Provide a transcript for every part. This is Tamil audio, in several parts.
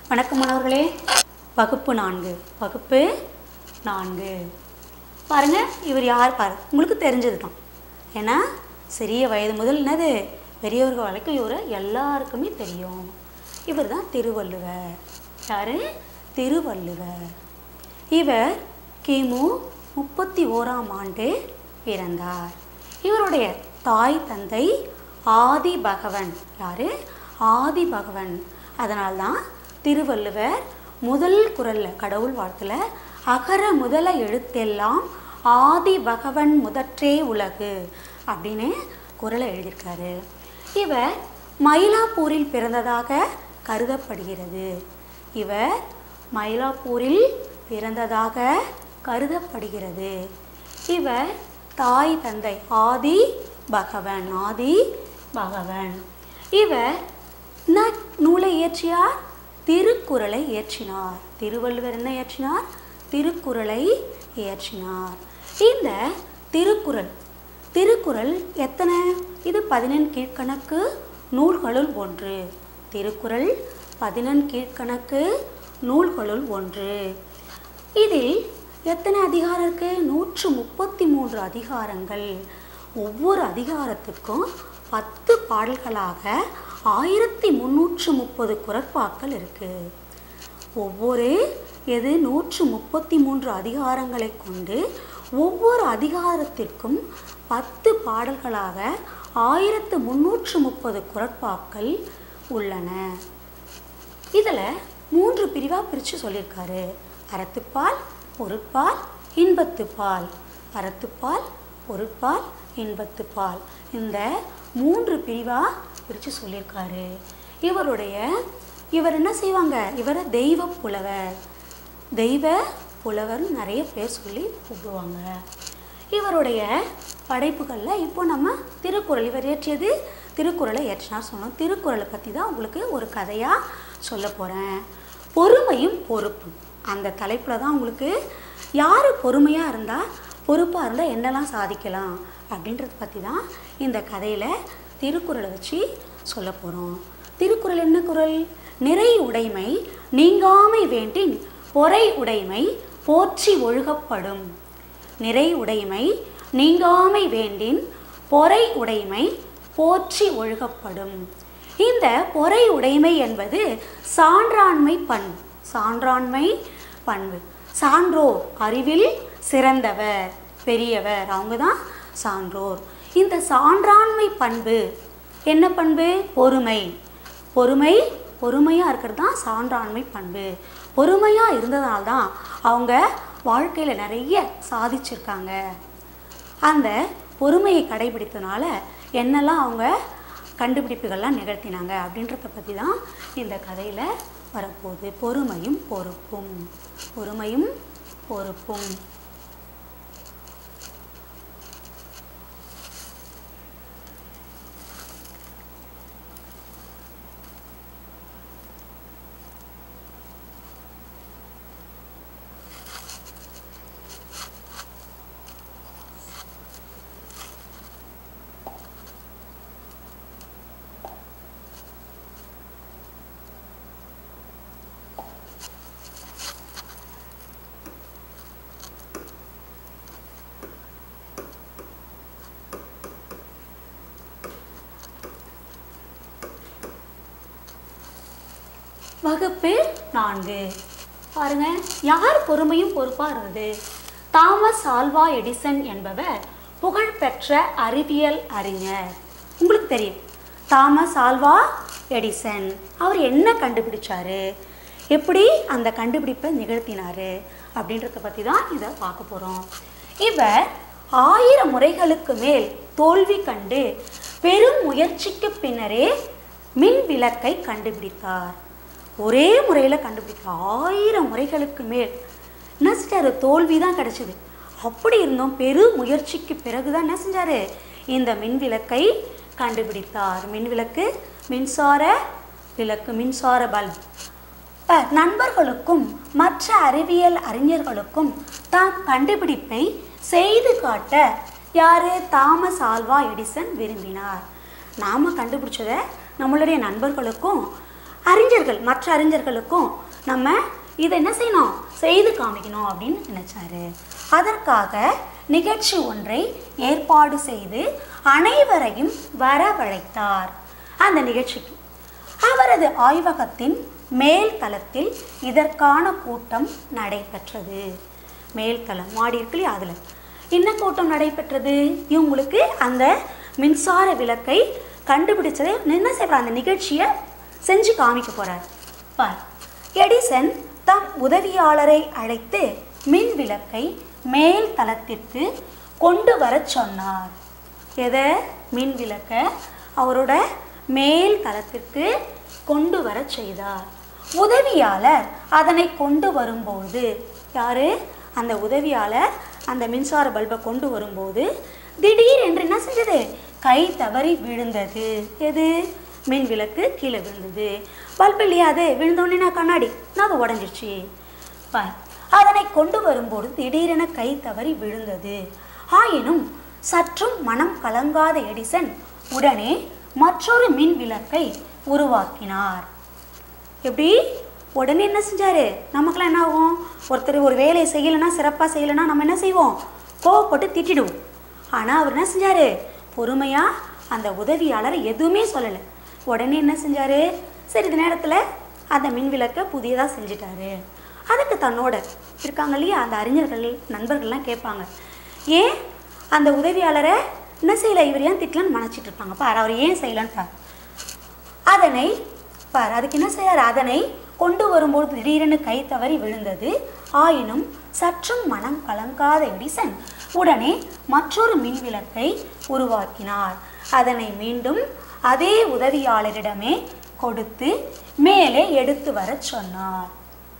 வணக்கம் மாணவர்களே வகுப்பு நான்கு வகுப்பு நான்கு பாருங்க இவர் யார் பாரு உங்களுக்கு தெரிஞ்சது தான் ஏன்னா சிறிய வயது முதல் என்னது பெரியவர்கள் வரைக்கும் இவர் எல்லாருக்குமே தெரியும் இவர் தான் திருவள்ளுவர் யாரு திருவள்ளுவர் இவர் கிமு முப்பத்தி ஓராம் ஆண்டு பிறந்தார் இவருடைய தாய் தந்தை ஆதி பகவன் யாரு ஆதி பகவன் அதனால்தான் திருவள்ளுவர் முதல் குரல்ல கடவுள் வாழ்த்துல அகர முதல எழுத்தெல்லாம் ஆதி பகவன் முதற்றே உலகு அப்படின்னு குரலை எழுதியிருக்காரு இவர் மயிலாப்பூரில் பிறந்ததாக கருதப்படுகிறது இவர் மயிலாப்பூரில் பிறந்ததாக கருதப்படுகிறது இவர் தாய் தந்தை ஆதி பகவன் ஆதி பகவன் இவர் என்ன நூலை இயற்றியார் திருக்குறளை இயற்றினார் திருவள்ளுவர் என்ன இயற்றினார் திருக்குறளை இயற்றினார் இந்த திருக்குறள் திருக்குறள் எத்தனை இது பதினெண் கீழ்க்கணக்கு நூல்களுள் ஒன்று திருக்குறள் பதினெண் கீழ்க்கணக்கு நூல்களுள் ஒன்று இதில் எத்தனை அதிகாரம் இருக்கு நூற்று முப்பத்தி மூன்று அதிகாரங்கள் ஒவ்வொரு அதிகாரத்துக்கும் பத்து பாடல்களாக ஆயிரத்தி முந்நூற்று முப்பது குரட்பாக்கள் இருக்கு ஒவ்வொரு எது நூற்று முப்பத்தி மூன்று அதிகாரங்களை கொண்டு ஒவ்வொரு அதிகாரத்திற்கும் பத்து பாடல்களாக ஆயிரத்து முந்நூற்று முப்பது குரட்பாக்கள் உள்ளன இதில் மூன்று பிரிவாக பிரித்து சொல்லியிருக்காரு அறத்துப்பால் பொருட்பால் இன்பத்துப்பால் அறத்துப்பால் பொருட்பால் இன்பத்துப்பால் இந்த மூன்று பிரிவாக பிரித்து சொல்லியிருக்காரு இவருடைய இவர் என்ன செய்வாங்க இவரை தெய்வ புலவர் தெய்வ புலவர்னு நிறைய பேர் சொல்லி கூப்பிடுவாங்க இவருடைய படைப்புகளில் இப்போ நம்ம திருக்குறள் இவர் இயற்றியது திருக்குறளை இயற்றினார் சொன்னோம் திருக்குறளை பற்றி தான் உங்களுக்கு ஒரு கதையாக சொல்ல போகிறேன் பொறுமையும் பொறுப்பும் அந்த தலைப்பில் தான் உங்களுக்கு யார் பொறுமையாக இருந்தால் பொறுப்பாக இருந்தால் என்னெல்லாம் சாதிக்கலாம் அப்படின்றத பற்றி தான் இந்த கதையில் திருக்குறளை வச்சு சொல்ல போகிறோம் திருக்குறள் என்ன குறள் நிறை உடைமை நீங்காமை வேண்டின் பொறை உடைமை போற்றி ஒழுகப்படும் நிறை உடைமை நீங்காமை வேண்டின் பொறை உடைமை போற்றி ஒழுகப்படும் இந்த பொறை உடைமை என்பது சான்றாண்மை பண்பு சான்றாண்மை பண்பு சான்றோர் அறிவில் சிறந்தவர் பெரியவர் அவங்க தான் சான்றோர் இந்த சான்றாண்மை பண்பு என்ன பண்பு பொறுமை பொறுமை பொறுமையாக இருக்கிறது தான் சான்றாண்மை பண்பு பொறுமையாக இருந்ததால் தான் அவங்க வாழ்க்கையில் நிறைய சாதிச்சிருக்காங்க அந்த பொறுமையை கடைபிடித்தனால என்னெல்லாம் அவங்க கண்டுபிடிப்புகள்லாம் நிகழ்த்தினாங்க அப்படின்றத பற்றி தான் இந்த கதையில் வரப்போகுது பொறுமையும் பொறுப்பும் பொறுமையும் பொறுப்பும் வகுப்பு நான்கு பாருங்க யார் பொறுமையும் பொறுப்பாக இருந்தது தாமஸ் ஆல்வா எடிசன் என்பவர் புகழ்பெற்ற அறிவியல் அறிஞர் உங்களுக்கு தெரியும் தாமஸ் ஆல்வா எடிசன் அவர் என்ன கண்டுபிடிச்சாரு எப்படி அந்த கண்டுபிடிப்பை நிகழ்த்தினாரு அப்படின்றத பற்றி தான் இதை பார்க்க போகிறோம் இவர் ஆயிரம் முறைகளுக்கு மேல் தோல்வி கண்டு பெரும் முயற்சிக்கு பின்னரே மின் விளக்கை கண்டுபிடித்தார் ஒரே முறையில் கண்டுபிடிக்க ஆயிரம் முறைகளுக்கு மேல் என்ன செஞ்சாரு தோல்வி தான் கிடச்சிது அப்படி இருந்தும் பெரும் முயற்சிக்கு பிறகு தான் என்ன செஞ்சாரு இந்த மின் விளக்கை கண்டுபிடித்தார் மின் விளக்கு மின்சார விளக்கு மின்சார பல்ப் அஹ், நண்பர்களுக்கும் மற்ற அறிவியல் அறிஞர்களுக்கும் தாம் கண்டுபிடிப்பை செய்து காட்ட யாரு தாமஸ் ஆல்வா எடிசன் விரும்பினார் நாம கண்டுபிடிச்சதை நம்மளுடைய நண்பர்களுக்கும் அறிஞர்கள் மற்ற அறிஞர்களுக்கும் நம்ம இதை என்ன செய்யணும் செய்து காமிக்கணும் அப்படின்னு நினைச்சாரு அதற்காக நிகழ்ச்சி ஒன்றை ஏற்பாடு செய்து அனைவரையும் வரவழைத்தார் அந்த நிகழ்ச்சிக்கு அவரது ஆய்வகத்தின் மேல் தளத்தில் இதற்கான கூட்டம் நடைபெற்றது மேல் தளம் மாடி இருக்கு இல்லையா அதில் என்ன கூட்டம் நடைபெற்றது இவங்களுக்கு அந்த மின்சார விளக்கை கண்டுபிடிச்சதை என்ன செய்வார் அந்த நிகழ்ச்சியை செஞ்சு காமிக்க போறார் பார் எடிசன் தம் உதவியாளரை அழைத்து மின் விளக்கை மேல் தளத்திற்கு கொண்டு வரச் சொன்னார் எதை மின் விளக்க அவரோட மேல் தளத்திற்கு கொண்டு வரச் செய்தார் உதவியாளர் அதனை கொண்டு வரும்போது யாரு அந்த உதவியாளர் அந்த மின்சார பல்பை கொண்டு வரும்போது திடீர் என்று என்ன செஞ்சது கை தவறி விழுந்தது எது மின் விளக்கு கீழே விழுந்தது பல்பு இல்லையா அது விழுந்தோடனே நான் கண்ணாடி நான் அது உடஞ்சிருச்சு பார் அதனை கொண்டு வரும்போது திடீரென கை தவறி விழுந்தது ஆயினும் சற்றும் மனம் கலங்காத எடிசன் உடனே மற்றொரு மின் விளக்கை உருவாக்கினார் எப்படி உடனே என்ன செஞ்சாரு நமக்கெல்லாம் என்ன ஆகும் ஒருத்தர் ஒரு வேலையை செய்யலைன்னா சிறப்பாக செய்யலைன்னா நம்ம என்ன செய்வோம் கோவப்பட்டு திட்டிடுவோம் ஆனால் அவர் என்ன செஞ்சாரு பொறுமையாக அந்த உதவியாளர் எதுவுமே சொல்லலை உடனே என்ன செஞ்சாரு சிறிது நேரத்தில் அந்த மின் விளக்கை புதியதாக செஞ்சிட்டாரு அதுக்கு தன்னோட இருக்காங்க இல்லையா அந்த அறிஞர்கள் நண்பர்கள்லாம் கேட்பாங்க ஏன் அந்த உதவியாளரை என்ன செய்யலை இவர் ஏன் திட்டலன்னு மனச்சிட்டு இருப்பாங்க பார் அவர் ஏன் செய்யலன்னு பார் அதனை பார் அதுக்கு என்ன செய்யார் அதனை கொண்டு வரும்போது திடீரென கை தவறி விழுந்தது ஆயினும் சற்றும் மனம் கலங்காத எடிசன் உடனே மற்றொரு மின் விளக்கை உருவாக்கினார் அதனை மீண்டும் அதே உதவியாளரிடமே கொடுத்து மேலே எடுத்து வரச் சொன்னார்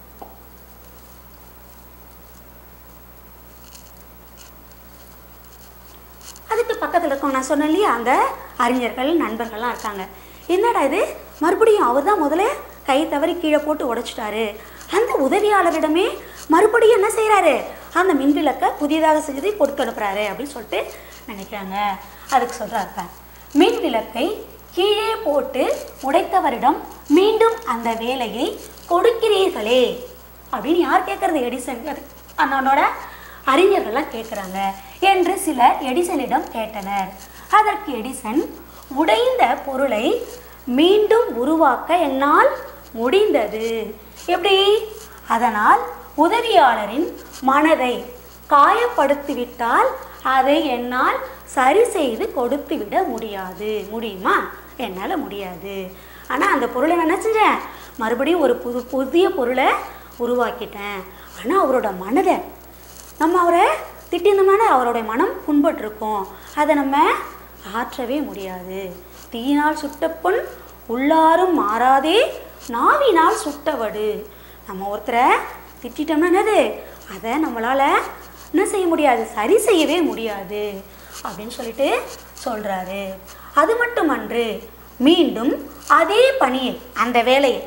அதுக்கு பக்கத்தில் இருக்கவங்க நான் சொன்னேன் இல்லையா அந்த அறிஞர்கள் நண்பர்கள்லாம் இருக்காங்க என்னடா இது மறுபடியும் அவர் தான் முதல்ல கை தவறி கீழே போட்டு உடைச்சிட்டாரு அந்த உதவியாளரிடமே மறுபடியும் என்ன செய்கிறாரு அந்த மின்விளக்கை புதியதாக செஞ்சதை கொடுத்து அனுப்புறாரு அப்படின்னு சொல்லிட்டு நினைக்கிறாங்க அதுக்கு சொல்கிறாங்க மின் விளக்கை கீழே போட்டு உடைத்தவரிடம் மீண்டும் அந்த வேலையை கொடுக்கிறீர்களே அப்படின்னு யார் கேட்கறது எடிசன் அது அண்ணனோட அறிஞர்கள்லாம் கேட்குறாங்க என்று சிலர் எடிசனிடம் கேட்டனர் அதற்கு எடிசன் உடைந்த பொருளை மீண்டும் உருவாக்க என்னால் முடிந்தது எப்படி அதனால் உதவியாளரின் மனதை காயப்படுத்திவிட்டால் அதை என்னால் சரி செய்து கொடுத்து விட முடியாது முடியுமா என்னால் முடியாது ஆனால் அந்த பொருளை நான் என்ன செஞ்சேன் மறுபடியும் ஒரு புது புதிய பொருளை உருவாக்கிட்டேன் ஆனால் அவரோட மனதை நம்ம அவரை திட்டிருந்தோம்னா அவருடைய மனம் புண்பட்டிருக்கும் அதை நம்ம ஆற்றவே முடியாது தீயினால் சுட்ட பொன் உள்ளாரும் மாறாதே நாவினால் சுட்டவடு நம்ம ஒருத்தரை திட்டிட்டோம்னா என்னது அதை நம்மளால் என்ன செய்ய முடியாது சரி செய்யவே முடியாது அப்படின்னு சொல்லிட்டு சொல்கிறாரு அது மட்டுமன்று மீண்டும் அதே பணியை அந்த வேலையை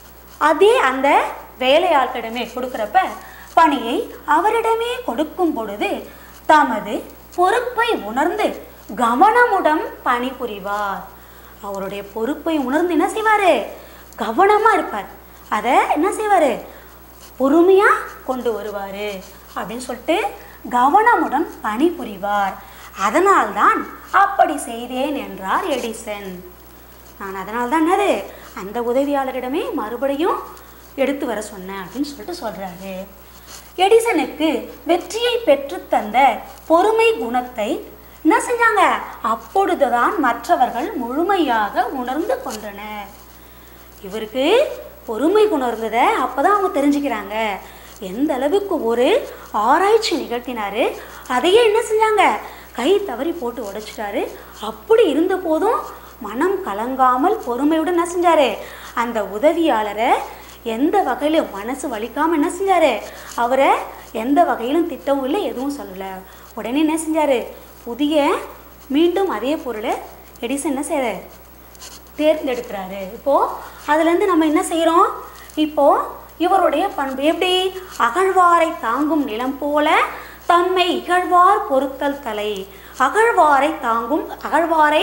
அதே அந்த வேலையாட்களிடமே கொடுக்குறப்ப பணியை அவரிடமே கொடுக்கும் பொழுது தமது பொறுப்பை உணர்ந்து கவனமுடன் பணிபுரிவார் அவருடைய பொறுப்பை உணர்ந்து என்ன செய்வார் கவனமாக இருப்பார் அதை என்ன செய்வார் பொறுமையாக கொண்டு வருவார் அப்படின்னு சொல்லிட்டு கவனமுடன் பணிபுரிவார் அதனால்தான் அப்படி செய்தேன் என்றார் எடிசன் நான் அதனால தான் என்னது அந்த உதவியாளரிடமே மறுபடியும் எடுத்து வர சொன்னேன் அப்படின்னு சொல்லிட்டு சொல்கிறாரு எடிசனுக்கு வெற்றியை பெற்றுத்தந்த பொறுமை குணத்தை என்ன செஞ்சாங்க அப்பொழுதுதான் மற்றவர்கள் முழுமையாக உணர்ந்து கொண்டனர் இவருக்கு பொறுமை குணம் இருந்ததை அப்போ தான் அவங்க தெரிஞ்சுக்கிறாங்க எந்த அளவுக்கு ஒரு ஆராய்ச்சி நிகழ்த்தினாரு அதையே என்ன செஞ்சாங்க கை தவறி போட்டு உடைச்சிட்டாரு அப்படி இருந்த போதும் மனம் கலங்காமல் பொறுமையுடன் என்ன செஞ்சாரு அந்த உதவியாளரை எந்த வகையிலும் மனசு வலிக்காமல் என்ன செஞ்சாரு அவரை எந்த வகையிலும் திட்டவும் இல்லை எதுவும் சொல்லலை உடனே என்ன செஞ்சாரு புதிய மீண்டும் அதே பொருளை எடிசன் என்ன செய்கிறார் தேர்ந்தெடுக்கிறாரு இப்போது அதுலேருந்து நம்ம என்ன செய்கிறோம் இப்போது இவருடைய பண்பு எப்படி அகழ்வாரை தாங்கும் நிலம் போல தம்மை இகழ்வார் பொறுத்தல் தலை அகழ்வாரை தாங்கும் அகழ்வாரை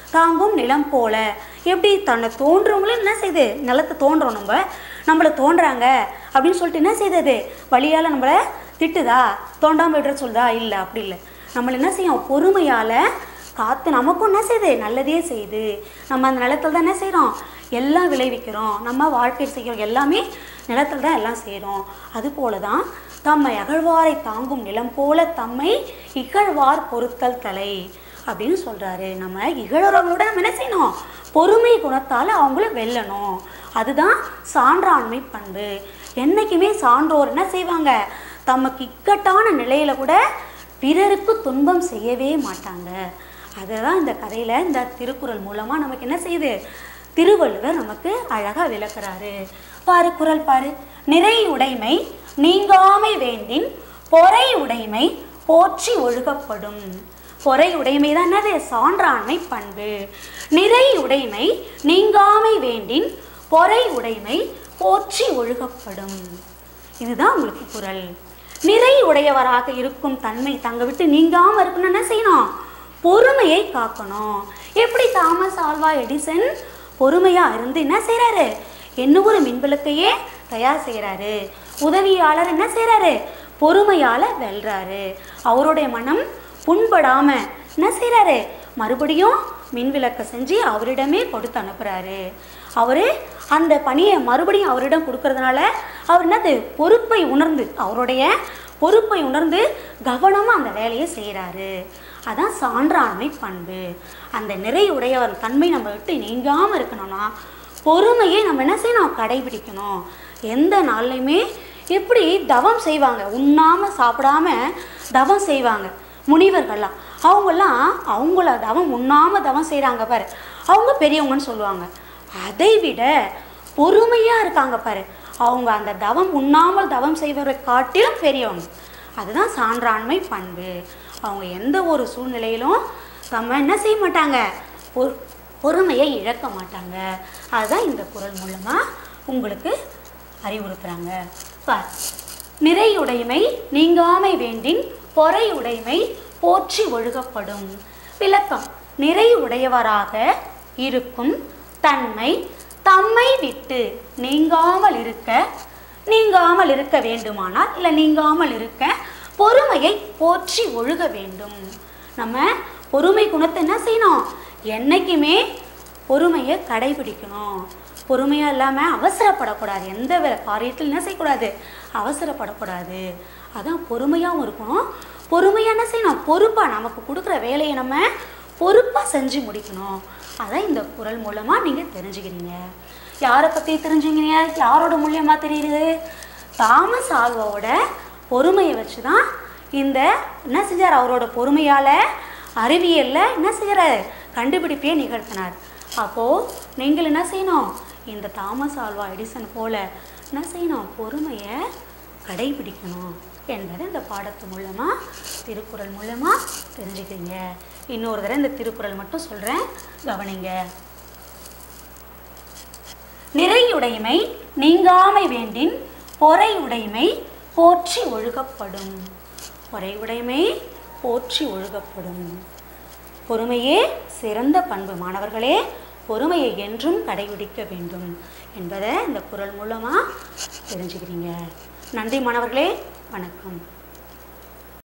தாங்கும் நிலம் போல எப்படி தன்னை தோன்றவங்களும் என்ன செய்யுது நிலத்தை தோன்றோம் நம்ம நம்மளை தோன்றாங்க அப்படின்னு சொல்லிட்டு என்ன செய்தது வழியால் நம்மளை திட்டுதா தோண்டாமல் விடுற சொல்லுதா இல்லை அப்படி இல்லை நம்மளை என்ன செய்யும் பொறுமையால் காற்று நமக்கும் என்ன செய்யுது நல்லதே செய்யுது நம்ம அந்த நிலத்தில் தான் என்ன செய்கிறோம் எல்லாம் விளைவிக்கிறோம் நம்ம வாழ்க்கை செய்கிறோம் எல்லாமே நிலத்தில் தான் எல்லாம் செய்கிறோம் அதுபோல தான் தம்மை அகழ்வாரை தாங்கும் நிலம் போல தம்மை இகழ்வார் பொருத்தல் தலை அப்படின்னு சொல்கிறாரு நம்ம இகழறவங்களோட நம்ம என்ன செய்யணும் பொறுமை குணத்தால் அவங்கள வெல்லணும் அதுதான் சான்றாண்மை பண்பு என்றைக்குமே சான்றோர் என்ன செய்வாங்க தமக்கு இக்கட்டான நிலையில கூட பிறருக்கு துன்பம் செய்யவே மாட்டாங்க அதை தான் இந்த கதையில் இந்த திருக்குறள் மூலமாக நமக்கு என்ன செய்யுது திருவள்ளுவர் நமக்கு அழகாக விளக்குறாரு பாரு குறள் பாரு நிறை உடைமை நீங்காமை வேண்டின் பொறை உடைமை போற்றி ஒழுகப்படும் பொறை உடைமை தான் என்னது சான்றாண்மை பண்பு நிறை உடைமை நீங்காமை வேண்டின் பொறை உடைமை போற்றி ஒழுகப்படும் இதுதான் உங்களுக்கு குறள் நிறை உடையவராக இருக்கும் தன்மை தங்க விட்டு நீங்காம இருக்கணும் என்ன செய்யணும் பொறுமையை காக்கணும் எப்படி தாமஸ் ஆல்வா எடிசன் பொறுமையா இருந்து என்ன செய்றாரு என்ன ஒரு மின்விளக்கையே தயார் செய்கிறாரு உதவியாளர் என்ன செய்றாரு பொறுமையால வெல்றாரு அவருடைய மனம் புண்படாம என்ன செய்றாரு மறுபடியும் மின்விளக்கை செஞ்சு அவரிடமே கொடுத்து அனுப்புறாரு அவரு அந்த பணியை மறுபடியும் அவரிடம் கொடுக்கறதுனால அவர் என்னது பொறுப்பை உணர்ந்து அவருடைய பொறுப்பை உணர்ந்து கவனமாக அந்த வேலையை செய்கிறாரு அதான் சான்றாண்மை பண்பு அந்த நிறையுடையவர் தன்மை நம்ம விட்டு நீங்காமல் இருக்கணும்னா பொறுமையை நம்ம என்ன செய்யணும் கடைபிடிக்கணும் எந்த நாள்லையுமே எப்படி தவம் செய்வாங்க உண்ணாம சாப்பிடாம தவம் செய்வாங்க முனிவர்கள்லாம் அவங்கெல்லாம் அவங்கள தவம் உண்ணாம தவம் செய்கிறாங்க பாரு அவங்க பெரியவங்கன்னு சொல்லுவாங்க அதை விட பொறுமையாக இருக்காங்க பாரு அவங்க அந்த தவம் உண்ணாமல் தவம் செய்வதை காட்டிலும் பெரியவங்க அதுதான் சான்றாண்மை பண்பு அவங்க எந்த ஒரு சூழ்நிலையிலும் நம்ம என்ன செய்ய மாட்டாங்க பொ- பொறுமையை இழக்க மாட்டாங்க அதுதான் இந்த குறள் மூலமாக உங்களுக்கு அறிவுறுத்துறாங்க பார் நிறையுடைமை நீங்காமை வேண்டின் பொறையுடைமை போற்றி ஒழுகப்படும் விளக்கம் நிறை உடையவராக இருக்கும் தன்மை தம்மை விட்டு நீங்காமல் இருக்க நீங்காமல் இருக்க வேண்டுமானால் இல்லை நீங்காமல் இருக்க பொறுமையை போற்றி ஒழுக வேண்டும் நம்ம பொறுமை குணத்தை என்ன செய்யணும் என்னைக்குமே பொறுமையை கடைபிடிக்கணும் பொறுமையாக இல்லாமல் அவசரப்படக்கூடாது எந்த வே- காரியத்தில் என்ன செய்யக்கூடாது அவசரப்படக்கூடாது அதான் பொறுமையாகவும் இருக்கணும் பொறுமையாக என்ன செய்யணும் பொறுப்பாக நமக்கு கொடுக்குற வேலையை நம்ம பொறுப்பாக செஞ்சு முடிக்கணும் அதான் இந்த குறள் மூலமாக நீங்கள் தெரிஞ்சுக்கிறீங்க யாரை பற்றி தெரிஞ்சுக்கிறீங்க யாரோட மூலியமாக தெரியுது தாமஸ் ஆல்வாவோட பொறுமையை வச்சு தான் இந்த என்ன செஞ்சார் அவரோட பொறுமையால் அறிவியலில் என்ன செய்கிறார் கண்டுபிடிப்பே நிகழ்த்தினார் அப்போது நீங்கள் என்ன செய்யணும் இந்த தாமஸ் ஆல்வா எடிசன் போல என்ன செய்யணும் பொறுமையை கடைபிடிக்கணும் என்பதை இந்த பாடத்து மூலமாக திருக்குறள் மூலமாக தெரிஞ்சுக்கிறீங்க இன்னொரு தடவை இந்த திருக்குறள் மட்டும் சொல்கிறேன் கவனிங்க நிறையுடைமை நீங்காமை வேண்டின் பொறையுடைமை போற்றி ஒழுகப்படும் பொறையுடைமை போற்றி ஒழுகப்படும் பொறுமையே சிறந்த பண்பு மாணவர்களே பொறுமையை என்றும் கடைபிடிக்க வேண்டும் என்பதை இந்த குறள் மூலமாக தெரிஞ்சுக்கிறீங்க நன்றி மாணவர்களே வணக்கம்